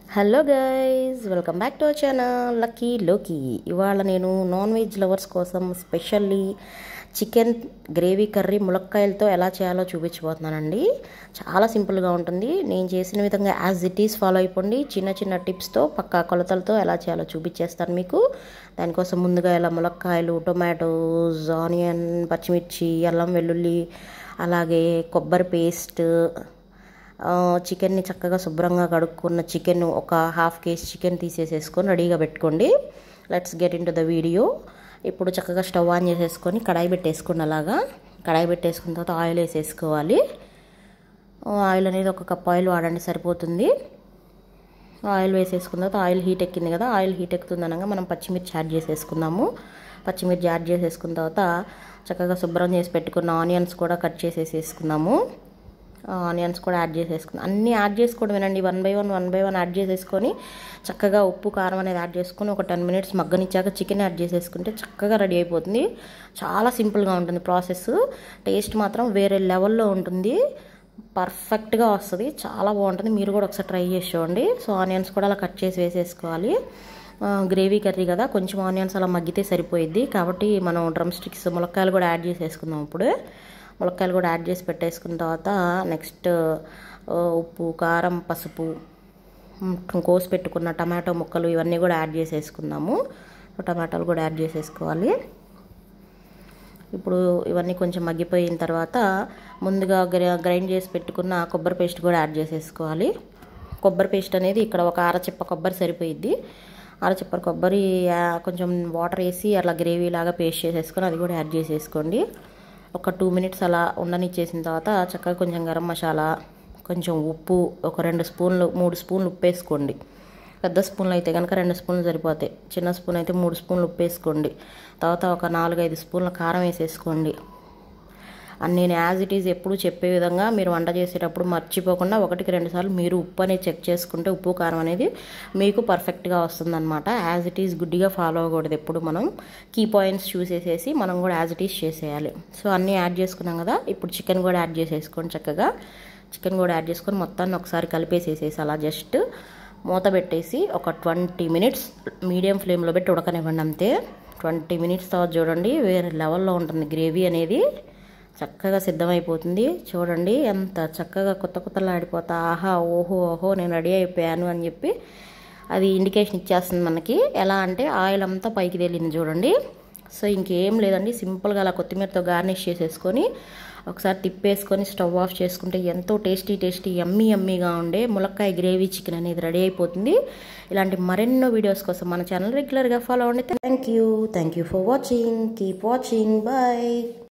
hello guys welcome back to our channel Lucky లోకి ఇవాళ నేను నాన్ వెజ్ లవర్స్ కోసం స్పెషల్లీ చికెన్ గ్రేవీ కర్రీ ములక్కాయలతో ఎలా చేయాలో చూపించబోతున్నానండి చాలా సింపుల్గా ఉంటుంది నేను చేసిన విధంగా యాజ్ ఇట్ ఈస్ ఫాలో అయిపోండి చిన్న చిన్న టిప్స్తో పక్కా కొలతలతో ఎలా చేయాలో చూపించేస్తాను మీకు దానికోసం ముందుగా ఇలా ములక్కాయలు టొమాటోస్ ఆనియన్ పచ్చిమిర్చి అల్లం వెల్లుల్లి అలాగే కొబ్బరి పేస్ట్ చికెన్ని చక్కగా శుభ్రంగా కడుక్కున్న చికెన్ ఒక హాఫ్ కేజీ చికెన్ తీసేసేసుకొని రెడీగా పెట్టుకోండి let's get into the video ఇప్పుడు చక్కగా స్టవ్ ఆన్ చేసేసుకొని కడాయి పెట్టేసుకోండి అలాగా కడాయి పెట్టేసుకున్న తర్వాత ఆయిల్ వేసేసుకోవాలి ఆయిల్ అనేది ఒక కప్ ఆయిల్ వాడండి సరిపోతుంది ఆయిల్ వేసేసుకున్న తర్వాత ఆయిల్ హీట్ ఎక్కింది కదా ఆయిల్ హీట్ ఎక్కుతుంది అనగా మనం పచ్చిమిర్చి యాడ్ చేసేసుకుందాము పచ్చిమిర్చి యాడ్ చేసేసుకున్న తర్వాత చక్కగా శుభ్రం చేసి పెట్టుకున్న ఆనియన్స్ కూడా కట్ చేసేసేసుకుందాము ఆనియన్స్ కూడా యాడ్ చేసేసుకుని అన్నీ యాడ్ చేసుకోవడం వినండి one by one one by one add చేసేసుకొని చక్కగా ఉప్పు కారం అనేది యాడ్ చేసుకొని ఒక టెన్ మినిట్స్ మగ్గనిచ్చాక చికెన్ యాడ్ చేసేసుకుంటే చక్కగా రెడీ అయిపోతుంది చాలా సింపుల్గా ఉంటుంది ప్రాసెస్ టేస్ట్ మాత్రం వేరే లెవెల్లో ఉంటుంది పర్ఫెక్ట్గా వస్తుంది చాలా బాగుంటుంది మీరు కూడా ఒకసారి ట్రై చేసి చూడండి సో ఆనియన్స్ కూడా అలా కట్ చేసి వేసేసుకోవాలి గ్రేవీ కర్రీ కదా కొంచెం ఆనియన్స్ అలా మగ్గితే సరిపోయిద్ది కాబట్టి మనం డ్రమ్ స్టిక్స్ ములక్కాయలు కూడా యాడ్ చేసేసుకుందాం ఇప్పుడు ములక్కాయలు కూడా యాడ్ చేసి పెట్టేసుకున్న తర్వాత నెక్స్ట్ ఉప్పు కారం పసుపు కోసి పెట్టుకున్న టమాటో ముక్కలు ఇవన్నీ కూడా యాడ్ చేసేసుకుందాము టమాటాలు కూడా యాడ్ చేసేసుకోవాలి ఇప్పుడు ఇవన్నీ కొంచెం మగ్గిపోయిన తర్వాత ముందుగా గ్రైండ్ చేసి పెట్టుకున్న కొబ్బరి పేస్ట్ కూడా యాడ్ చేసేసుకోవాలి కొబ్బరి పేస్ట్ అనేది ఇక్కడ ఒక అరచిప్ప కొబ్బరి సరిపోయిద్ది అరచిప్ప కొబ్బరి కొంచెం వాటర్ వేసి అలా గ్రేవీ లాగా పేస్ట్ చేసేసుకొని అది కూడా యాడ్ చేసేసుకోండి ఒక టూ మినిట్స్ అలా ఉండనిచ్చేసిన తర్వాత చక్కగా కొంచెం గరం మసాలా కొంచెం ఉప్పు ఒక రెండు స్పూన్లు మూడు స్పూన్లు ఉప్పు వేసుకోండి పెద్ద స్పూన్లు అయితే కనుక రెండు స్పూన్లు సరిపోతాయి చిన్న స్పూన్ అయితే మూడు స్పూన్లు ఉప్పు వేసుకోండి తర్వాత ఒక నాలుగైదు స్పూన్ల కారం వేసేసుకోండి నేను యాజ్ ఇట్ ఈజ్ ఎప్పుడు చెప్పే విధంగా మీరు వంట చేసేటప్పుడు మర్చిపోకుండా ఒకటికి రెండు సార్లు మీరు ఉప్పు అనేది చెక్ చేసుకుంటే ఉప్పు కారం అనేది మీకు పర్ఫెక్ట్గా వస్తుందన్నమాట యాజ్ ఇట్ ఈజ్ గుడ్డిగా ఫాలో అవ్వకూడదు ఎప్పుడు మనం కీ పాయింట్స్ చూసేసేసి మనం కూడా యాజ్ ఇట్ ఈజ్ చేసేయాలి సో అన్నీ యాడ్ చేసుకున్నాం కదా ఇప్పుడు చికెన్ కూడా యాడ్ చేసేసుకోండి చక్కగా చికెన్ కూడా యాడ్ చేసుకొని మొత్తాన్ని ఒకసారి కలిపేసేసేసి అలా జస్ట్ మూత పెట్టేసి ఒక ట్వంటీ మినిట్స్ మీడియం ఫ్లేమ్లో పెట్టి ఉడకనివ్వండి అంతే ట్వంటీ మినిట్స్ తర్వాత చూడండి వేరే లెవెల్లో ఉంటుంది గ్రేవీ అనేది చక్కగా సిద్ధమైపోతుంది చూడండి ఎంత చక్కగా కొత్త కొత్తలు ఆడిపోతా ఆహా ఓహో ఓహో నేను రెడీ అయిపోయాను అని చెప్పి అది ఇండికేషన్ ఇచ్చేస్తుంది మనకి ఎలా అంటే ఆయిల్ అంతా పైకి తేలింది చూడండి సో ఇంకేం లేదండి సింపుల్గా అలా కొత్తిమీరతో గార్నిష్ చేసేసుకొని ఒకసారి తిప్పేసుకొని స్టవ్ ఆఫ్ చేసుకుంటే ఎంతో టేస్టీ టేస్టీ ఎమ్మీ ఎమ్మీగా ఉండే ములక్కాయ గ్రేవీ చికెన్ అనేది రెడీ అయిపోతుంది ఇలాంటి మరెన్నో వీడియోస్ కోసం మన ఛానల్ రెగ్యులర్గా ఫాలో అవ్వండి thank you thank you for watching keep watching bye